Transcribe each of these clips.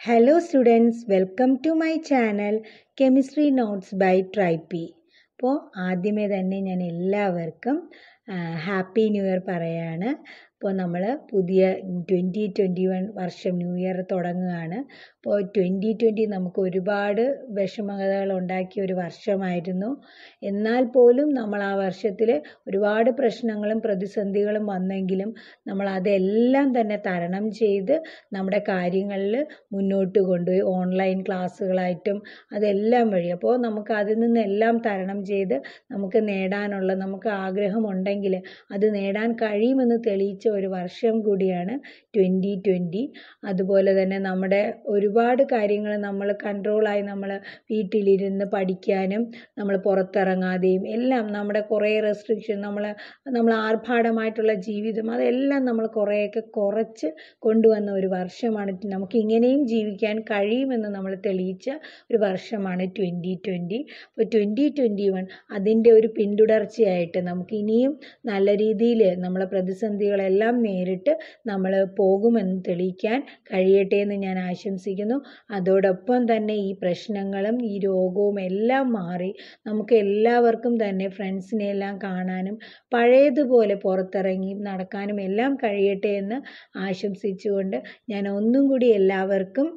Hello students, welcome to my channel Chemistry Notes by Tripe. അപ്പോൾ ആദ്യമേ തന്നെ ഞാൻ എല്ലാവർക്കും ഹാപ്പി ന്യൂ ഇയർ പറയാണ് അപ്പോൾ നമ്മൾ പുതിയ ട്വൻറ്റി ട്വൻറ്റി വൺ വർഷം ന്യൂ ഇയർ തുടങ്ങുകയാണ് അപ്പോൾ ട്വൻറ്റി ട്വൻറ്റി നമുക്ക് ഒരുപാട് വിഷമതകൾ ഉണ്ടാക്കിയ ഒരു വർഷമായിരുന്നു എന്നാൽ പോലും നമ്മൾ ആ വർഷത്തിൽ ഒരുപാട് പ്രശ്നങ്ങളും പ്രതിസന്ധികളും വന്നെങ്കിലും നമ്മൾ അതെല്ലാം തന്നെ തരണം ചെയ്ത് നമ്മുടെ കാര്യങ്ങളിൽ മുന്നോട്ട് കൊണ്ടുപോയി ഓൺലൈൻ ക്ലാസ്സുകളായിട്ടും അതെല്ലാം വഴി അപ്പോൾ നമുക്ക് അതിൽ നിന്നെല്ലാം തരണം ചെയ്ത് നമുക്ക് നേടാനുള്ള നമുക്ക് ആഗ്രഹമുണ്ടെങ്കിൽ അത് നേടാൻ കഴിയുമെന്ന് തെളിയിച്ച ഒരു വർഷം കൂടിയാണ് ട്വൻറ്റി ട്വൻറ്റി അതുപോലെ തന്നെ നമ്മുടെ ഒരുപാട് കാര്യങ്ങൾ നമ്മൾ കൺട്രോളായി നമ്മൾ വീട്ടിലിരുന്ന് പഠിക്കാനും നമ്മൾ പുറത്തിറങ്ങാതെയും എല്ലാം നമ്മുടെ കുറേ റെസ്ട്രിക്ഷൻ നമ്മൾ നമ്മൾ ആർഭാടമായിട്ടുള്ള ജീവിതം അതെല്ലാം നമ്മൾ കുറേയൊക്കെ കുറച്ച് കൊണ്ടുവന്ന ഒരു വർഷമാണ് നമുക്ക് ഇങ്ങനെയും ജീവിക്കാൻ കഴിയുമെന്ന് നമ്മൾ തെളിയിച്ച ഒരു വർഷമാണ് ട്വൻറ്റി ട്വൻറ്റി അപ്പോൾ ട്വൻറ്റി ട്വൻറ്റി വൺ അതിൻ്റെ ഒരു പിന്തുടർച്ചയായിട്ട് നമുക്ക് ഇനിയും നല്ല രീതിയിൽ നമ്മളെ പ്രതിസന്ധികളെല്ലാം നേരിട്ട് നമ്മൾ പോകുമെന്ന് തെളിയിക്കാൻ കഴിയട്ടെ എന്ന് ഞാൻ ആശംസിക്കുന്നു അതോടൊപ്പം തന്നെ ഈ പ്രശ്നങ്ങളും ഈ രോഗവും എല്ലാം മാറി നമുക്ക് എല്ലാവർക്കും തന്നെ ഫ്രണ്ട്സിനെ എല്ലാം കാണാനും പഴയതുപോലെ പുറത്തിറങ്ങി നടക്കാനും എല്ലാം കഴിയട്ടെ എന്ന് ആശംസിച്ചുകൊണ്ട് ഞാൻ ഒന്നും കൂടി എല്ലാവർക്കും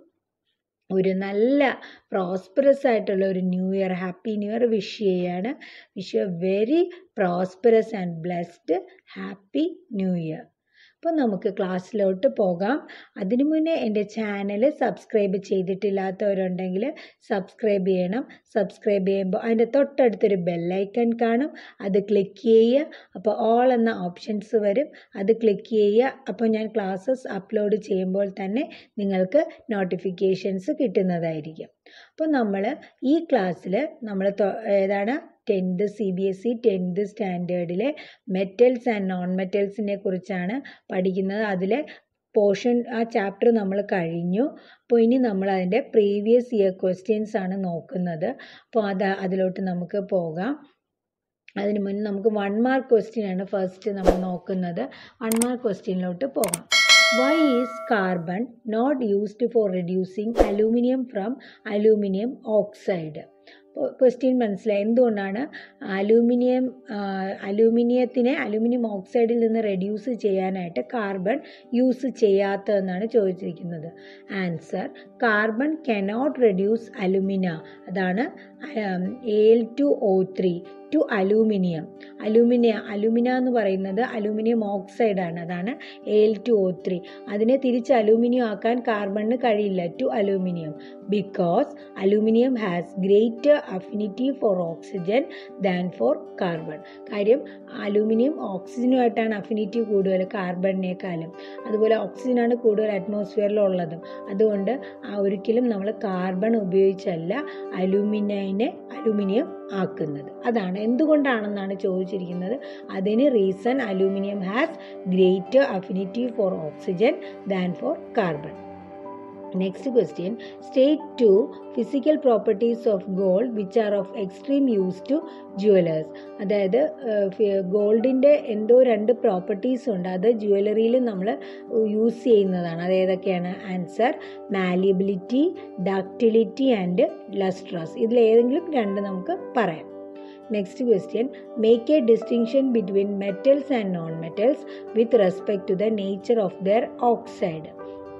ഒരു നല്ല പ്രോസ്പെറസ് ആയിട്ടുള്ള ഒരു new year happy new year wish ചെയ്യാണ് wish you very prosperous and blessed happy new year അപ്പോൾ നമുക്ക് ക്ലാസ്സിലോട്ട് പോകാം അതിനു മുന്നേ എൻ്റെ ചാനൽ സബ്സ്ക്രൈബ് ചെയ്തിട്ടില്ലാത്തവരുണ്ടെങ്കിൽ സബ്സ്ക്രൈബ് ചെയ്യണം സബ്സ്ക്രൈബ് ചെയ്യുമ്പോൾ അതിൻ്റെ തൊട്ടടുത്തൊരു ബെല്ലൈക്കൺ കാണും അത് ക്ലിക്ക് ചെയ്യുക അപ്പോൾ ഓൾ എന്ന ഓപ്ഷൻസ് വരും അത് ക്ലിക്ക് ചെയ്യുക അപ്പോൾ ഞാൻ ക്ലാസ്സസ് അപ്ലോഡ് ചെയ്യുമ്പോൾ തന്നെ നിങ്ങൾക്ക് നോട്ടിഫിക്കേഷൻസ് കിട്ടുന്നതായിരിക്കും അപ്പോൾ നമ്മൾ ഈ ക്ലാസ്സിൽ നമ്മൾ ഏതാണ് tenth C B S E tenth സ്റ്റാൻഡേർഡിലെ മെറ്റൽസ് ആൻഡ് നോൺ മെറ്റൽസിനെ കുറിച്ചാണ് പഠിക്കുന്നത് അതിലെ പോർഷൻ ആ ചാപ്റ്റർ നമ്മൾ കഴിഞ്ഞു അപ്പോൾ ഇനി നമ്മൾ അതിൻ്റെ പ്രീവിയസ് ഇയർ ക്വസ്റ്റ്യൻസ് ആണ് നോക്കുന്നത് അപ്പോൾ അത് അതിലോട്ട് നമുക്ക് പോകാം അതിന് മുന്നേ നമുക്ക് വൺ മാർക്ക് ക്വസ്റ്റ്യൻ ആണ് ഫസ്റ്റ് നമ്മൾ നോക്കുന്നത് വൺ മാർക്ക് ക്വസ്റ്റ്യനിലോട്ട് പോകാം why is carbon not used for reducing aluminium from aluminium oxide question മനസ്സിലായി എന്തുകൊണ്ടാണ് അലൂമിനിയം അലൂമിനിയത്തിനെ അലൂമിനിയം ഓക്സൈഡിൽ നിന്ന് റെഡ്യൂസ് ചെയ്യാനായിട്ട് കാർബൺ യൂസ് ചെയ്യാത്തതെന്നാണ് ചോദിച്ചിരിക്കുന്നത് answer carbon cannot reduce alumina അതാണ് L two O three to aluminium alumina alumina എന്ന് പറയുന്നത് അലൂമിനിയം ഓക്സൈഡ് ആണ് അതാണ് എൽ ടു ഒ ത്രീ അതിനെ തിരിച്ച് അലൂമിനിയം ആക്കാൻ കാർബണിന് കഴിയില്ല to aluminium because aluminium has greater affinity for oxygen than for carbon കാര്യം അലൂമിനിയം ഓക്സിജനുമായിട്ടാണ് അഫിനിറ്റി കൂടുതൽ കാർബണിനേക്കാളും അതുപോലെ ഓക്സിജനാണ് കൂടുതൽ അറ്റ്മോസ്ഫിയറിലുള്ളതും അതുകൊണ്ട് ഒരിക്കലും നമ്മൾ കാർബൺ ഉപയോഗിച്ചല്ല അലൂമിനിയനെ അലൂമിനിയം ആക്കുന്നത് അതാണ് എന്തുകൊണ്ടാണെന്നാണ് ചോദിച്ചിരിക്കുന്നത് അതിന് reason aluminium has greater affinity for oxygen than for carbon next question state two physical properties of gold which are of extreme use to jewellers അതായത് ഗോൾഡിൻ്റെ എന്തോ രണ്ട് പ്രോപ്പർട്ടീസ് ഉണ്ട് അത് ജുവലറിയിൽ നമ്മൾ യൂസ് ചെയ്യുന്നതാണ് അത് ഏതൊക്കെയാണ് answer malleability ductility and lustrous ഇതിൽ ഏതെങ്കിലും രണ്ട് നമുക്ക് പറയാം next question make a distinction between metals and non metals with respect to the nature of their oxide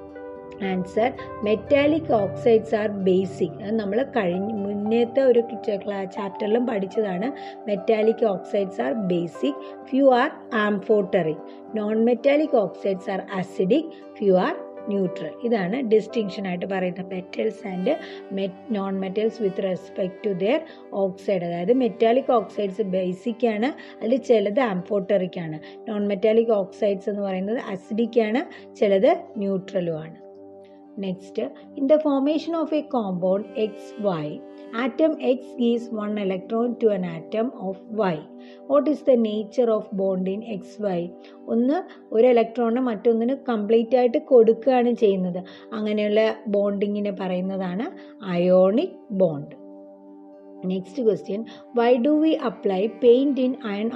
answer metallic oxides are basic അത് നമ്മൾ കഴിഞ്ഞ മുന്നേത്തെ ഒരു ചാപ്റ്ററിലും പഠിച്ചതാണ് metallic oxides are basic few are amphoteric non metallic oxides are acidic few are neutral ഇതാണ് distinction ആയിട്ട് പറയുന്നത് metals and met non metals with respect to their oxide അതായത് മെറ്റാലിക് ഓക്സൈഡ്സ് ബേസിക് ആണ് അതിൽ ചിലത് ആംഫോട്ടറിക് ആണ് നോൺ മെറ്റാലിക് ഓക്സൈഡ്സ് എന്ന് പറയുന്നത് അസിഡിക് ആണ് ചിലത് ന്യൂട്രലും ആണ് next in the formation of a compound X Y atom X gives one electron to an atom of Y what is the nature of bond in X Y ഒന്ന് ഒരു ഇലക്ട്രോണിനെ മറ്റൊന്നിന് complete ആയിട്ട് കൊടുക്കുകയാണ് ചെയ്യുന്നത് അങ്ങനെയുള്ള ബോണ്ടിങ്ങിനെ പറയുന്നതാണ് ionic bond next question why do we apply paint in iron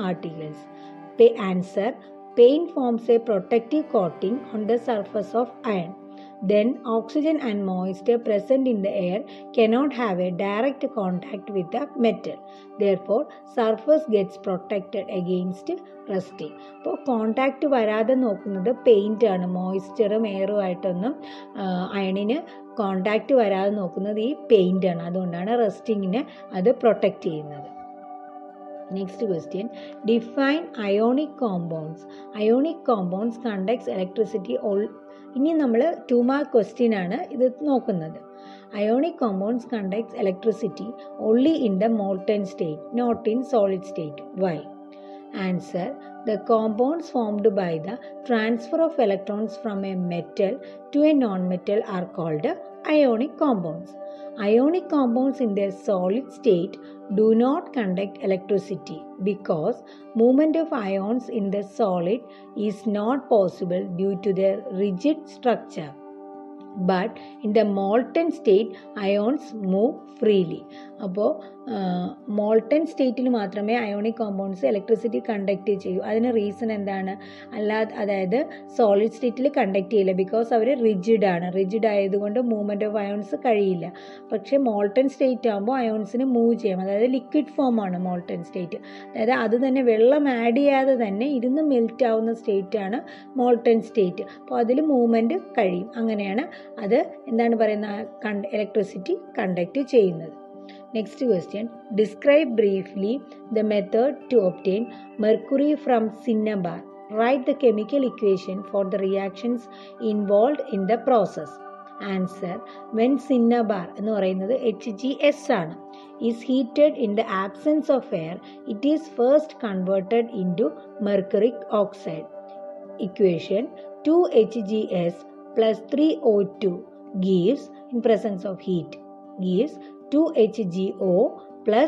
articles answer paint forms a protective coating on the surface of iron then oxygen and moisture present in the air cannot have a direct contact with the metal. Therefore, surface gets protected against rusting അപ്പോൾ contact വരാതെ നോക്കുന്നത് paint ആണ് മോയ്സ്ചറും എയറും ആയിട്ടൊന്നും അയണിന് contact വരാതെ നോക്കുന്നത് ഈ paint ആണ് അതുകൊണ്ടാണ് റസ്റ്റിങ്ങിനെ അത് പ്രൊട്ടക്റ്റ് ചെയ്യുന്നത് next question define ionic compounds ionic compounds conducts electricity ഇനി നമ്മൾ ടു മാർക്ക് ക്വസ്റ്റ്യൻ ആണ് ഇത് നോക്കുന്നത് ionic compounds conducts electricity only in the molten state not in solid state why Answer The compounds formed by the transfer of electrons from a metal to a non-metal are called ionic compounds. Ionic compounds in their solid state do not conduct electricity because movement of ions in the solid is not possible due to their rigid structure. But in the molten state, ions move freely. അപ്പോൾ molten സ്റ്റേറ്റിൽ മാത്രമേ ionic compounds electricity conduct ചെയ്യൂ അതിന് reason എന്താണ് അല്ലാതെ അതായത് solid സ്റ്റേറ്റിൽ conduct ചെയ്യില്ല ബിക്കോസ് അവർ റിജിഡ് ആണ് റിജിഡ് ആയതുകൊണ്ട് മൂവ്മെൻറ്റ് ഓഫ് അയോൺസ് കഴിയില്ല പക്ഷേ മോൾട്ടൻ സ്റ്റേറ്റ് ആകുമ്പോൾ അയോൺസിന് മൂവ് ചെയ്യാം അതായത് ലിക്വിഡ് ഫോം ആണ് മോൾട്ടൻ സ്റ്റേറ്റ് അതായത് അത് തന്നെ വെള്ളം ആഡ് ചെയ്യാതെ തന്നെ ഇരുന്ന് മെൽറ്റ് ആവുന്ന സ്റ്റേറ്റ് ആണ് മോൾട്ടൻ സ്റ്റേറ്റ് അപ്പോൾ അതിൽ മൂവ്മെൻറ്റ് കഴിയും അങ്ങനെയാണ് അത് എന്താണ് പറയുന്ന ഇലക്ട്രിസിറ്റി കണ്ടക്ട് ചെയ്യുന്നത് next question describe briefly the method to obtain mercury from cinnabar write the chemical equation for the reactions involve in the process answer when cinnabar എന്ന് പറയുന്നത് എച്ച് ജി എസ് ആണ് is heated in the absence of air it is first converted into mercuric oxide equation two H G S plus 3O2 gives in presence of heat gives 2HGO plus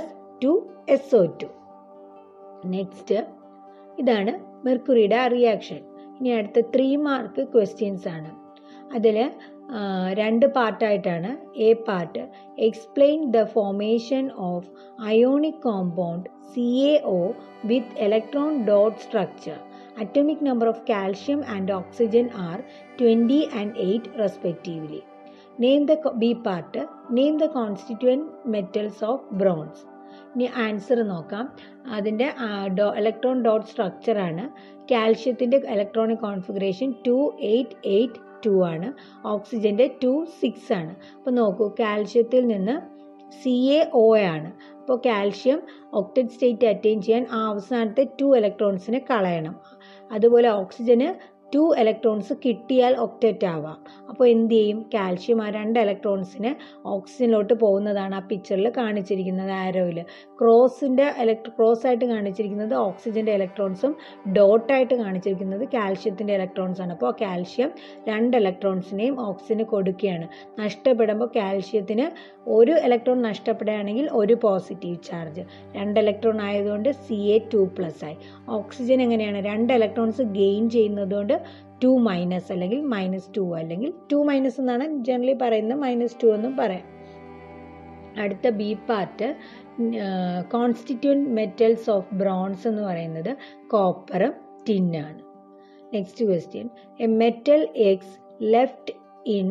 2SO2 next ഇതാണ് മെർക്കുറിയുടെ reaction ഇനി അടുത്ത three mark questions ആണ് അതിൽ രണ്ട് പാർട്ടായിട്ടാണ് A part explain the formation of ionic compound C A O with electron dot structure atomic number of calcium and oxygen are 20 and 8 respectively. Name the B part. Name the constituent metals of bronze. ഇനി answer നോക്കാം അതിൻ്റെ electron dot structure ആണ് കാൽഷ്യത്തിൻ്റെ electronic configuration two eight eight two ആണ് ഓക്സിജൻ്റെ to six ആണ് അപ്പോൾ നോക്കൂ കാൽഷ്യത്തിൽ നിന്ന് സി എ ഒ ആണ് അപ്പോൾ കാൽഷ്യം ഒക്ടറ്റ് സ്റ്റേറ്റ് അറ്റൈൻ ചെയ്യാൻ ആ അവസാനത്തെ ടു ഇലക്ട്രോൺസിനെ കളയണം അതുപോലെ ഓക്സിജന് ടു ഇലക്ട്രോൺസ് കിട്ടിയാൽ ഒക്ടറ്റ് ആവാം അപ്പോൾ എന്ത് ചെയ്യും കാൽഷ്യം ആ രണ്ട് ഇലക്ട്രോൺസിന് ഓക്സിജനിലോട്ട് പോകുന്നതാണ് ആ പിക്ചറിൽ കാണിച്ചിരിക്കുന്നത് ആരോയിൽ ക്രോസിൻ്റെ ഇലക്ട്രോ ക്രോസ് ആയിട്ട് കാണിച്ചിരിക്കുന്നത് ഓക്സിജൻ്റെ ഇലക്ട്രോൺസും ഡോട്ടായിട്ട് കാണിച്ചിരിക്കുന്നത് കാൽഷ്യത്തിൻ്റെ ഇലക്ട്രോൺസ് ആണ് അപ്പോൾ കാൽഷ്യം രണ്ട് ഇലക്ട്രോൺസിനെയും ഓക്സിജന് കൊടുക്കുകയാണ് നഷ്ടപ്പെടുമ്പോൾ കാൽഷ്യത്തിന് ഒരു ഇലക്ട്രോൺ നഷ്ടപ്പെടുകയാണെങ്കിൽ ഒരു പോസിറ്റീവ് ചാർജ് രണ്ട് ഇലക്ട്രോൺ ആയതുകൊണ്ട് സി എ ടു പ്ലസ് ആയി ഓക്സിജൻ എങ്ങനെയാണ് രണ്ട് ഇലക്ട്രോൺസ് ഗെയിൻ ചെയ്യുന്നതുകൊണ്ട് ടു മൈനസ് അല്ലെങ്കിൽ മൈനസ് ടു അല്ലെങ്കിൽ ടു മൈനസ് എന്നാണ് ജനറലി പറയുന്നത് മൈനസ് ടു എന്നും പറയാം അടുത്ത B part constituent metals of bronze എന്ന് പറയുന്നത് കോപ്പറും ടിന്നാണ് next question A metal X left in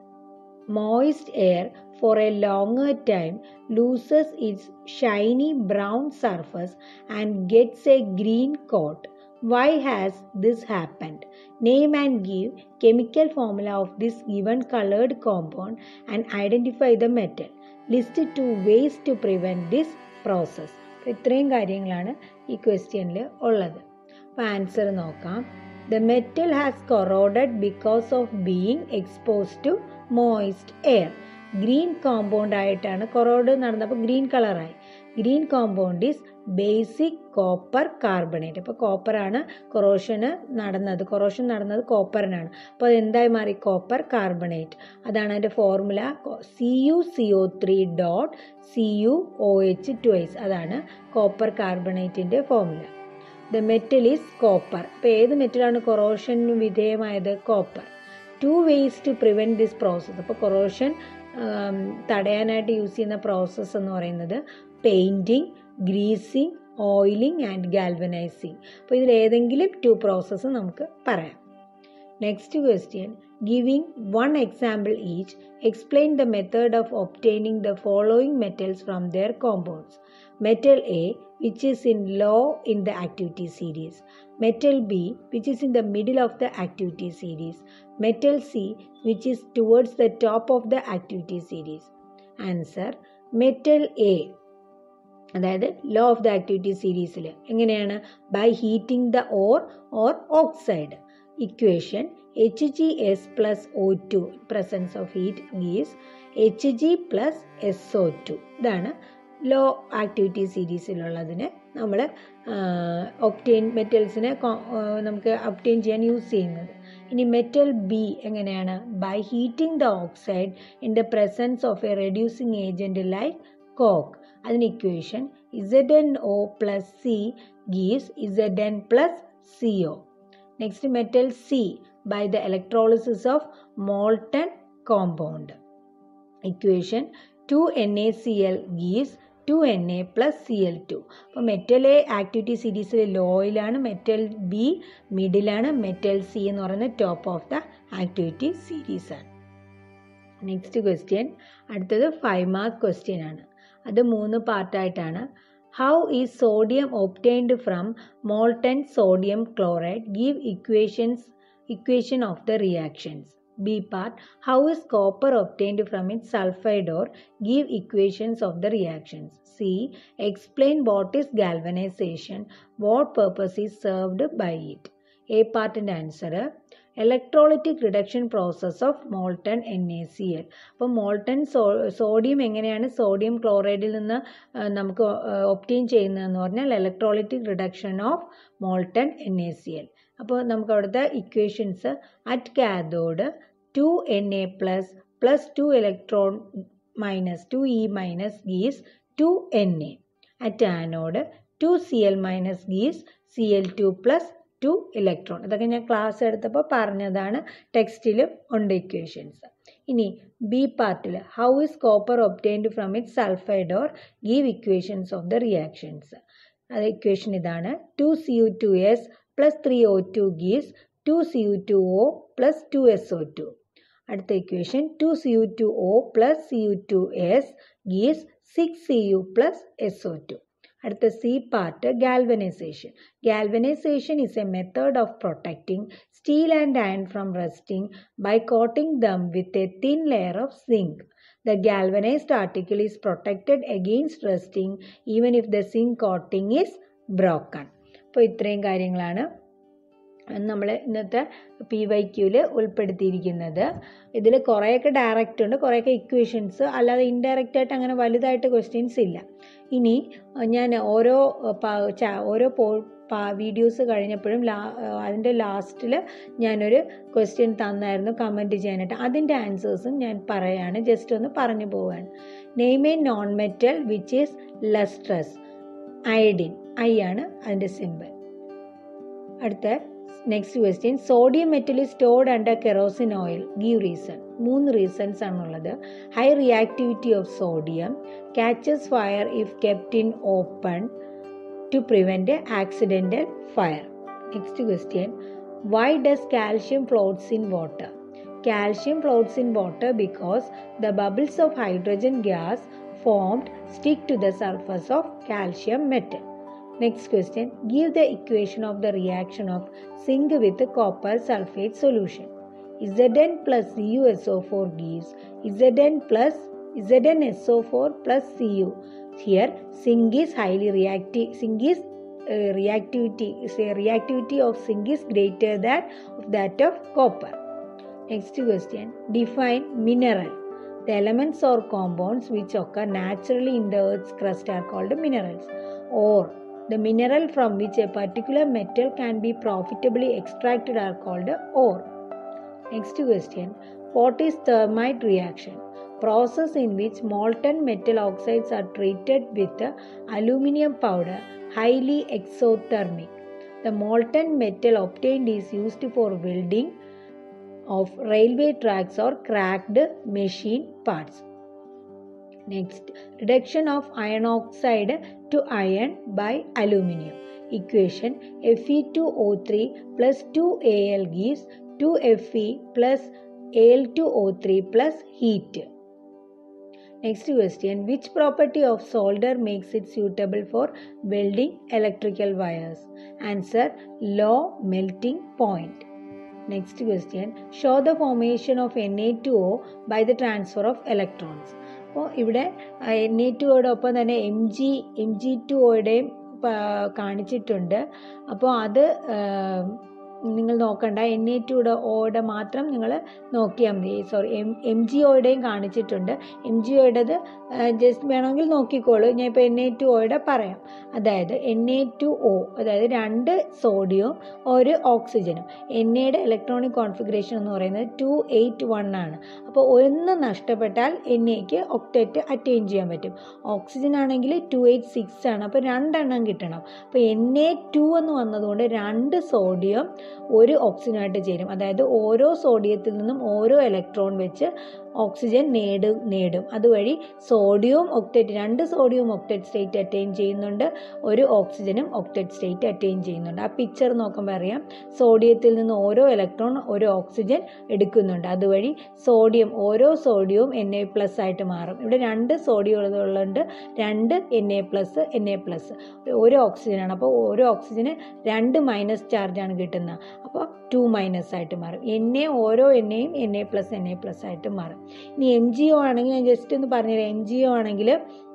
moist air for a longer time loses its shiny brown surface and gets a green coat. Why has this happened? Name and give chemical formula of this given colored compound and identify the metal. List two ways to prevent this process. അപ്പോൾ ഇത്രയും കാര്യങ്ങളാണ് ഈ ക്വസ്റ്റ്യനിൽ ഉള്ളത് അപ്പോൾ answer നോക്കാം the metal has corroded because of being expose to moist air green compound ആയിട്ടാണ് corrode നടന്നപ്പോൾ ഗ്രീൻ കളറായി green compound is basic copper carbonate അപ്പോൾ കോപ്പറാണ് കൊറോഷന് നടന്നത് കൊറോഷൻ നടന്നത് കോപ്പറിനാണ് അപ്പോൾ അത് എന്തായി മാറി കോപ്പർ കാർബണേറ്റ് അതാണ് അതിൻ്റെ formula C U C O three dot C U O H twice അതാണ് കോപ്പർ കാർബണേറ്റിൻ്റെ formula the metal is copper അപ്പോൾ ഏത് മെറ്റലാണ് കൊറോഷന് വിധേയമായത് copper two ways to prevent this process അപ്പോൾ കൊറോഷൻ തടയാനായിട്ട് യൂസ് ചെയ്യുന്ന പ്രോസസ്സ് എന്ന് പറയുന്നത് painting greasing oiling and galvanizing അപ്പോൾ ഇതിൽ ഏതെങ്കിലും ടു പ്രോസസ്സ് നമുക്ക് പറയാം Next question Giving one example each, explain the method of obtaining the following metals from their compounds. Metal A, which is in low in the activity series. Metal B, which is in the middle of the activity series. Metal C, which is towards the top of the activity series. Answer Metal A. അതായത് low of the activity സീരീസിൽ എങ്ങനെയാണ് by heating the ore ore oxide equation H G S plus O two presence of heat gives H G plus S O two ഇതാണ് low activity സീരീസിലുള്ളതിന് നമ്മൾ obtain മെറ്റൽസിനെ നമുക്ക് obtain ചെയ്യാൻ use ചെയ്യുന്നത് ഇനി മെറ്റൽ ബി എങ്ങനെയാണ് by heating the oxide in the presence of a reducing agent like coke അതിന് equation Z N O plus C gives Z N plus C O next metal C by the electrolysis of molten compound equation two N A C L gives two N A plus C L two അപ്പോൾ metal A activity സീരീസിൽ ലോയിലാണ് metal B മിഡിലാണ് metal C എന്ന് പറയുന്നത് top of the activity സീരീസാണ് next question അടുത്തത് five mark question ആണ് അത് മൂന്ന് പാർട്ടായിട്ടാണ് how is sodium obtained from molten sodium chloride give equations equation of the reactions B part how is copper obtained from it sulphide ore give equations of the reactions C explain what is galvanization what purpose is served by it A പാർട്ടിൻ്റെ answer electrolytic reduction process of molten N A C L അപ്പോൾ molten so sodium എങ്ങനെയാണ് sodium ക്ലോറൈഡിൽ നിന്ന് നമുക്ക് obtain ചെയ്യുന്നതെന്ന് പറഞ്ഞാൽ electrolytic reduction of molten N A C L അപ്പോൾ നമുക്ക് അവിടുത്തെ equations at cathode two N A plus plus two electron minus two E minus gives two N A at anode two C L minus gives C L two plus two electron ഇതൊക്കെ ഞാൻ class എടുത്തപ്പോൾ പറഞ്ഞതാണ് ടെക്സ്റ്റിലും ഉണ്ട് equations ഇനി B പാർട്ടിൽ how is copper obtained from it sulphide ore give equations of the reactions അത് equation ഇതാണ് two C U two S plus three O two gives two C U two O plus two S O two അടുത്ത equation two C U two O plus C U two S gives six C U plus S O two അടുത്ത C part galvanization galvanization is a method of protecting steel and iron from rusting by coating them with a thin layer of zinc The galvanized article is protected against rusting even if the zinc coating is broken. അപ്പോൾ ഇത്രയും കാര്യങ്ങളാണ് നമ്മൾ ഇന്നത്തെ P Y ക്യൂവിൽ ഉൾപ്പെടുത്തിയിരിക്കുന്നത് ഇതിൽ കുറേയൊക്കെ direct ഉണ്ട് കുറേയൊക്കെ ഇക്വേഷൻസ് അല്ലാതെ ഇൻഡയറക്റ്റ് ആയിട്ട് അങ്ങനെ വലുതായിട്ട് ക്വസ്റ്റ്യൻസ് ഇല്ല ഇനി ഞാൻ ഓരോ ഓരോ പോ വീഡിയോസ് കഴിഞ്ഞപ്പോഴും ലാ അതിൻ്റെ ലാസ്റ്റിൽ ഞാനൊരു ക്വസ്റ്റ്യൻ തന്നായിരുന്നു കമൻറ്റ് ചെയ്യാനായിട്ട് അതിൻ്റെ ആൻസേഴ്സും ഞാൻ പറയാണ് ജസ്റ്റ് ഒന്ന് പറഞ്ഞു പോവുകയാണ് name a non metal which is lustrous iodine I ആണ് അതിൻ്റെ സിമ്പിൾ അടുത്ത next question sodium metal is stored under kerosene oil give reason മൂന്ന് റീസൺസ് ആണുള്ളത് high reactivity of sodium catches fire if kept in open to prevent an accidental fire. Next question. Why does calcium floats in water? Calcium floats in water because the bubbles of hydrogen gas formed stick to the surface of calcium metal. Next question. Give the equation of the reaction of zinc with copper sulfate solution. Zn plus CuSO4 gives Zn plus ZnSO4 plus Cu. Here, zinc is highly reactive. Zinc is uh, reactivity. Say reactivity of zinc is greater than of that of copper. Next question. Define mineral. The elements or compounds which occur naturally in the Earth's crust are called minerals. Or the mineral from which a particular metal can be profitably extracted are called ore. Next question. What is thermite reaction? Process in which molten metal oxides are treated with aluminum powder, highly exothermic. The molten metal obtained is used for welding of railway tracks or cracked machine parts. Next, reduction of iron oxide to iron by aluminium. Equation Fe2O3 plus 2Al gives two F E plus L two O three plus heat next question which property of solder makes it suitable for welding electrical wires answer low melting point next question show the formation of N A two O by the transfer of electrons അപ്പോൾ ഇവിടെ N A two ഒപ്പം തന്നെ M G M G two ഒയുടെയും കാണിച്ചിട്ടുണ്ട് അപ്പോൾ അത് നിങ്ങൾ നോക്കണ്ട എൻ എ ടുയുടെ ഓയുടെ മാത്രം നിങ്ങൾ നോക്കിയാൽ മതി സോറി എം എം ജി ഒയുടെയും കാണിച്ചിട്ടുണ്ട് എം ജി ഒയുടേത് ജസ്റ്റ് വേണമെങ്കിൽ നോക്കിക്കോളൂ ഞാൻ ഇപ്പോൾ എൻ എ ടു ഒയുടെ പറയാം അതായത് എൻ എ ടു ഒ അതായത് രണ്ട് സോഡിയവും ഒരു ഓക്സിജനും എൻ എയുടെ ഇലക്ട്രോണിക് കോൺഫിഗറേഷൻ എന്ന് പറയുന്നത് ടു എയ്റ്റ് വൺ ആണ് അപ്പോൾ ഒന്ന് നഷ്ടപ്പെട്ടാൽ എൻ എക്ക് ഒക്ടേറ്റ് അറ്റൈൻ ചെയ്യാൻ പറ്റും ഓക്സിജൻ ആണെങ്കിൽ ടു എയ്റ്റ് സിക്സ് ആണ് അപ്പോൾ രണ്ടെണ്ണം കിട്ടണം അപ്പോൾ എൻ എ ടു എന്ന് വന്നതുകൊണ്ട് രണ്ട് സോഡിയം ഒരു ഓക്സിജനായിട്ട് ചേരും അതായത് ഓരോ സോഡിയത്തിൽ നിന്നും ഓരോ ഇലക്ട്രോൺ വെച്ച് ഓക്സിജൻ നേടും നേടും അതുവഴി സോഡിയവും ഒക്ടേറ്റ് രണ്ട് സോഡിയവും ഒക്ടേറ്റ് സ്റ്റേറ്റ് അറ്റൈൻ ചെയ്യുന്നുണ്ട് ഒരു ഓക്സിജനും ഒക്ടേറ്റ് സ്റ്റേറ്റ് അറ്റൈൻ ചെയ്യുന്നുണ്ട് ആ പിക്ചർ നോക്കുമ്പോൾ അറിയാം സോഡിയത്തിൽ നിന്ന് ഓരോ ഇലക്ട്രോൺ ഒരു ഓക്സിജൻ എടുക്കുന്നുണ്ട് അതുവഴി സോഡിയം ഓരോ സോഡിയവും എൻ എ പ്ലസ് ആയിട്ട് മാറും ഇവിടെ രണ്ട് സോഡിയം ഉള്ളതുകൊണ്ട് രണ്ട് N A plus N A plus ഒരു ഓക്സിജനാണ് അപ്പോൾ ഓരോ ഓക്സിജന് രണ്ട് മൈനസ് ചാർജാണ് കിട്ടുന്നത് അപ്പോൾ ടു മൈനസ് ആയിട്ട് മാറും എൻ എ ഓരോ എണ്ണയും N A plus N A plus ആയിട്ട് മാറും ഇനി എം ജി ഒ ആണെങ്കിൽ ഞാൻ ജസ്റ്റ് ഒന്ന് പറഞ്ഞുതരാം എം ജി ഒ ആണെങ്കിൽ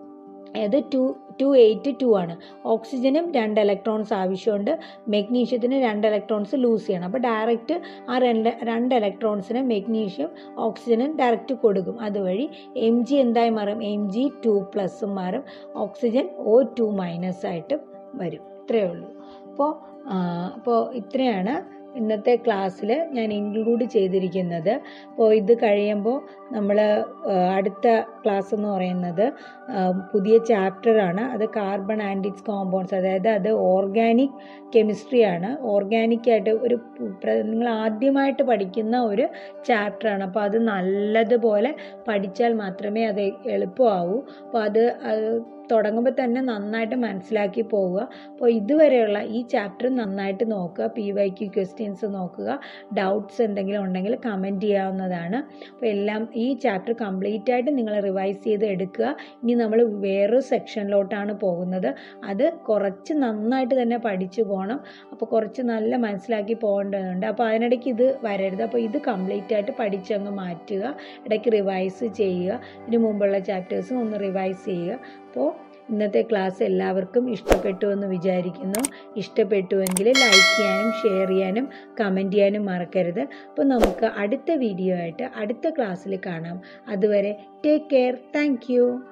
അത് ടു ടു എയ്റ്റ് ടു ആണ് ഓക്സിജനും രണ്ട് ഇലക്ട്രോൺസ് ആവശ്യമുണ്ട് മെഗ്നീഷ്യത്തിന് രണ്ട് ഇലക്ട്രോൺസ് ലൂസ് ചെയ്യണം അപ്പോൾ ഡയറക്റ്റ് ആ രണ്ട് രണ്ട് ഇലക്ട്രോൺസിന് മെഗ്നീഷ്യം ഓക്സിജനും ഡയറക്റ്റ് കൊടുക്കും അതുവഴി എം ജി എന്തായി മാറും എം ജി ടു പ്ലസും മാറും ഓക്സിജൻ ഒ ടു മൈനസ് ആയിട്ട് വരും ഇത്രയേ ഉള്ളൂ അപ്പോൾ അപ്പോൾ ഇത്രയാണ് ഇന്നത്തെ ക്ലാസ്സിൽ ഞാൻ ഇൻക്ലൂഡ് ചെയ്തിരിക്കുന്നത് അപ്പോൾ ഇത് കഴിയുമ്പോൾ നമ്മൾ അടുത്ത ക്ലാസ് എന്ന് പറയുന്നത് പുതിയ ചാപ്റ്ററാണ് അത് കാർബൺ ആൻഡ് ഇറ്റ്സ് കോമ്പൗണ്ട്സ് അതായത് അത് ഓർഗാനിക് കെമിസ്ട്രിയാണ് ഓർഗാനിക്കായിട്ട് ഒരു നിങ്ങൾ ആദ്യമായിട്ട് പഠിക്കുന്ന ഒരു ചാപ്റ്ററാണ് അപ്പോൾ അത് നല്ലതുപോലെ പഠിച്ചാൽ മാത്രമേ അത് എളുപ്പമാവൂ അപ്പോൾ അത് തുടങ്ങുമ്പോൾ തന്നെ നന്നായിട്ട് മനസ്സിലാക്കി പോവുക അപ്പോൾ ഇതുവരെയുള്ള ഈ ചാപ്റ്റർ നന്നായിട്ട് നോക്കുക പി വൈ ക്യു ക്വസ്റ്റ്യൻസ് നോക്കുക ഡൗട്ട്സ് എന്തെങ്കിലും ഉണ്ടെങ്കിൽ കമൻറ്റ് ചെയ്യാവുന്നതാണ് അപ്പോൾ എല്ലാം ഈ ചാപ്റ്റർ കംപ്ലീറ്റ് ആയിട്ട് നിങ്ങൾ റിവൈസ് ചെയ്ത് എടുക്കുക ഇനി നമ്മൾ വേറൊരു സെക്ഷനിലോട്ടാണ് പോകുന്നത് അത് കുറച്ച് നന്നായിട്ട് തന്നെ പഠിച്ചു പോകണം അപ്പോൾ കുറച്ച് നല്ല മനസ്സിലാക്കി പോകേണ്ടതുണ്ട് അപ്പോൾ അതിനിടയ്ക്ക് ഇത് വരരുത് അപ്പോൾ ഇത് കംപ്ലീറ്റ് ആയിട്ട് പഠിച്ചങ്ങ് മാറ്റുക ഇടയ്ക്ക് റിവൈസ് ചെയ്യുക ഇതിനു മുമ്പുള്ള ചാപ്റ്റേഴ്സും ഒന്ന് റിവൈസ് ചെയ്യുക അപ്പോൾ ഇന്നത്തെ ക്ലാസ് എല്ലാവർക്കും ഇഷ്ടപ്പെട്ടു എന്ന് വിചാരിക്കുന്നു ഇഷ്ടപ്പെട്ടുവെങ്കിൽ ലൈക്ക് ചെയ്യാനും ഷെയർ ചെയ്യാനും കമൻറ്റ് ചെയ്യാനും മറക്കരുത് അപ്പോൾ നമുക്ക് അടുത്ത വീഡിയോ ആയിട്ട് അടുത്ത ക്ലാസ്സിൽ കാണാം അതുവരെ ടേക്ക് കെയർ താങ്ക്